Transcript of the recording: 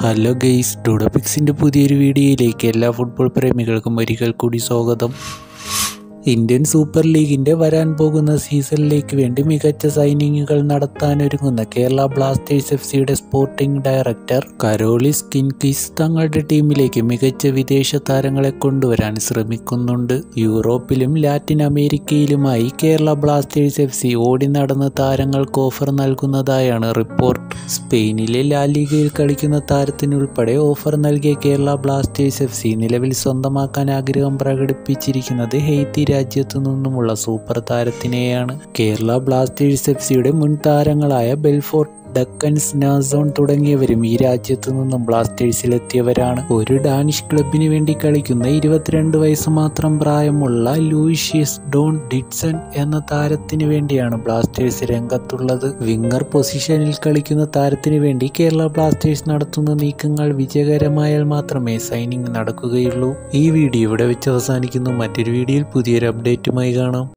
hello guys ഡുഡോപിക്സിൻ്റെ പുതിയൊരു വീഡിയോയിലേക്ക് എല്ലാ ഫുട്ബോൾ പ്രേമികൾക്കും ഒരിക്കൽ കൂടി സ്വാഗതം ഇന്ത്യൻ സൂപ്പർ ലീഗിൻ്റെ വരാൻ പോകുന്ന സീസണിലേക്ക് വേണ്ടി മികച്ച സൈനിങ്ങുകൾ നടത്താനൊരുങ്ങുന്ന കേരള ബ്ലാസ്റ്റേഴ്സ് എഫ് സിയുടെ സ്പോർട്ടിംഗ് ഡയറക്ടർ കരോളിസ് കിൻകിസ് തങ്ങളുടെ ടീമിലേക്ക് മികച്ച വിദേശ താരങ്ങളെ കൊണ്ടുവരാൻ ശ്രമിക്കുന്നുണ്ട് യൂറോപ്പിലും ലാറ്റിൻ അമേരിക്കയിലുമായി കേരള ബ്ലാസ്റ്റേഴ്സ് എഫ് സി ഓടി നടന്ന താരങ്ങൾക്ക് ഓഫർ നൽകുന്നതായാണ് റിപ്പോർട്ട് സ്പെയിനിലെ ലാലിഗയിൽ കളിക്കുന്ന താരത്തിനുൾപ്പെടെ ഓഫർ നൽകിയ കേരള ബ്ലാസ്റ്റേഴ്സ് എഫ് സി നിലവിൽ സ്വന്തമാക്കാൻ ആഗ്രഹം പ്രകടിപ്പിച്ചിരിക്കുന്നത് ഹെയ്ത്തി രാജ്യത്തു നിന്നുമുള്ള സൂപ്പർ താരത്തിനെയാണ് കേരള ബ്ലാസ്റ്റേഴ്സ് എഫ് സിയുടെ മുൻ താരങ്ങളായ ബെൽഫോർട്ട് ഡക്കൻസ് നാസോൺ തുടങ്ങിയവരും ഈ രാജ്യത്തു നിന്നും ബ്ലാസ്റ്റേഴ്സിലെത്തിയവരാണ് ഒരു ഡാനിഷ് ക്ലബിന് വേണ്ടി കളിക്കുന്ന ഇരുപത്തിരണ്ട് വയസ്സ് മാത്രം പ്രായമുള്ള ലൂഷ്യസ് ഡോൺ ഡിഡ്സൺ എന്ന താരത്തിന് വേണ്ടിയാണ് ബ്ലാസ്റ്റേഴ്സ് രംഗത്തുള്ളത് വിങ്ങർ പൊസിഷനിൽ കളിക്കുന്ന താരത്തിന് വേണ്ടി കേരള ബ്ലാസ്റ്റേഴ്സ് നടത്തുന്ന നീക്കങ്ങൾ വിജയകരമായാൽ മാത്രമേ സൈനിങ് നടക്കുകയുള്ളൂ ഈ വീഡിയോ ഇവിടെ വെച്ച് അവസാനിക്കുന്നു മറ്റൊരു വീഡിയോയിൽ പുതിയൊരു അപ്ഡേറ്റുമായി കാണാം